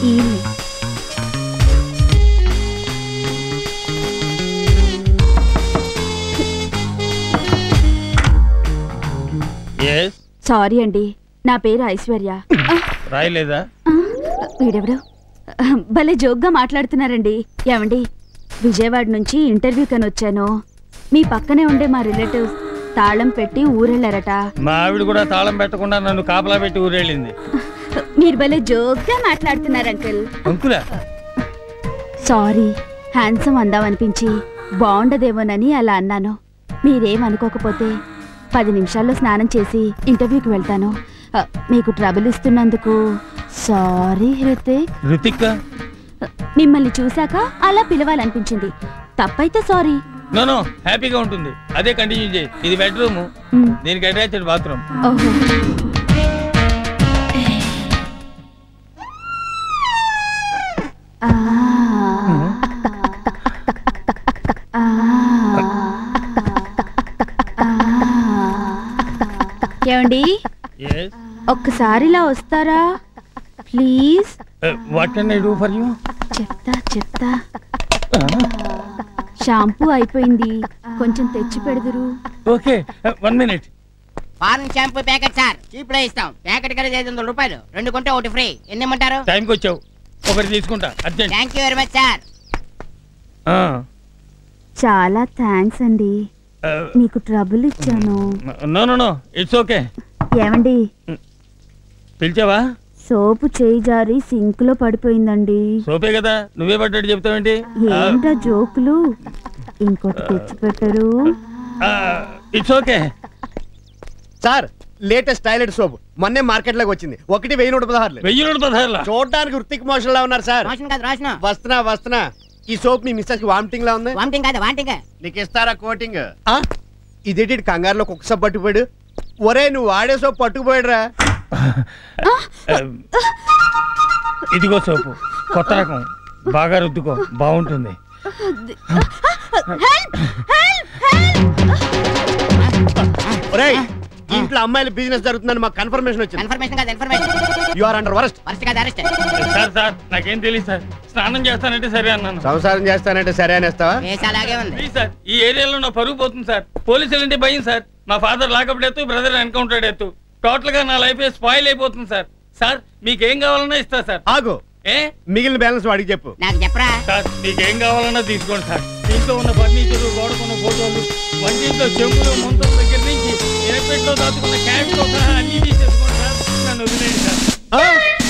ఈయన్ని yes sorry అండి నా పేరు ఐశ్వర్య రాయలేదా ఆ, వీడెవడు ఆ, భలే జోక్గా మాట్లాడుతున్నారండి ఏమండి విజయవాడ నుంచి ఇంటర్వ్యూ కని వచ్చాను మీ పక్కనే ఉండే మా రిలేటివ్స్ తాళం పెట్టి ఊరెళ్ళారట మా ఆవిడ కూడా తాళం పెట్టకుండా నన్ను కాపలా పెట్టి ఊరేళ్ళింది మీరు భలే జోక్గా మాట్లాడుతున్నారు అంకుల్ అంకులా సారీ హ్యాండ్సమ్ అందామనిపించి బాగుండదేమోనని అలా అన్నాను మీరేమనుకోకపోతే పది నిమిషాల్లో స్నానం చేసి ఇంటర్వ్యూకి వెళ్తాను ఆ, మీకు ట్రబుల్ ఇస్తున్నందుకు సారీ హృతిక్ రుతిక్ మిమ్మల్ని చూశాక అలా పిలవాలనిపించింది తప్పైతే సారీ నో నో హ్యాపీగా ఉంటుంది అదే కంటిన్యూ చేయి ఇది బెడ్రూమ్ మ్, దీనికి అటాచ్డ్ బాత్రూమ్ ఓహో ఆ. ఆ. ఆ. ఏమండి ఎస్ ఒక్కసారి ఇలా వస్తారా please what can I do for you చెప్తా చెప్తా షాంపూ అయిపోయింది కొంచెం తెచ్చి పెడదురు okay one minute foreign shampoo packet sir cheap లో ఇస్తాం ప్యాకెట్ కలిసి ఐదు వందల రూపాయలు రెండు కొంటే ఒకటి ఫ్రీ ఎన్ని ఇమ్మంటారు టైంకి వచ్చావు ఒకటి తీసుకుంటా urgent thank you very much sir చాలా థ్యాంక్స్ అండి మీకు ట్రబుల్ ఇచ్చాను no no no it's okay ఏమండి పిలిచావా సోపు చేయి జారి సింక్ లో పడిపోయిందండి సోపే కదా నువ్వే పడ్డట్టు చెప్తావేంటి ఏంటా జోకులు ఇంకోటి తెచ్చి పెట్టరు it's okay sir latest toilet soap మొన్నే మార్కెట్ లోకి వచ్చింది ఒకటి వెయ్యి నూట పదహారులు వెయ్యి నూట పదహారులా చూడడానికి వృత్తికి మోషన్ లా ఉన్నారు సార్ రోషన్ కాదు రోషన్ వస్తున్నా వస్తున్నా ఈ సోప్ మీ మిస్సెస్ కి వామిటింగ్ లా ఉంది వామిటింగ్ కాదు వామిటింగ్ నీకు ఇస్తారా కోటింగ్ ఇదేంటి ఈడు కంగారులో కుక్క సోప్ పట్టుకుపోయాడు ఒరే నువ్వు వాడే సోప్ పట్టుకుపోయాడురా ఇదిగో సోపు కొత్త రకం బాగా రుద్దుకో బాగుంటుంది ఒరేయ్ ఈ ఇంట్లో అమ్మాయిల బిజినెస్ జరుగుతుందని మాకు కన్ఫర్మేషన్ వచ్చింది కన్ఫర్మేషన్ కాదు information you are under worst first కాదు అరెస్ట్ సార్ సార్ నాకేం తెలియదు సార్ స్నానం చేస్తానంటే సరే అన్నాను సంసారం చేస్తానంటే సరే అనేస్తావా కేసు అలాగే ఉంది ప్లీజ్ సార్ ఈ ఏరియాలో నా పరుగు పోతుంది సార్ పోలీసులు అంటే భయం సార్ మా ఫాదర్ లాకప్ ఎత్తు బ్రదర్ ఎన్కౌంటర్ ఎత్తు టోటల్ గా నా లైఫ్ స్పాయిల్ అయిపోతుంది సార్ సార్ మీకేం కావాలన్నా ఇస్తా సార్ ఆగు ఏ మిగిలిన బ్యాలెన్స్ వాడికి చెప్పు నాకు చెప్పరా సార్ మీకేం కావాలన్నా తీసుకోండి సార్ ఇంట్లో ఉన్న ఫర్నిచర్ గోడకున్న ఫోటోలు వంటింట్లో చెంబులు ముంతల దగ్గర నుంచి ఎనపెట్లో దాచుకున్న క్యాష్తో సహా అన్ని తీసేసుకోండి సార్ నన్ను వదిలేయండి సార్ ఆ?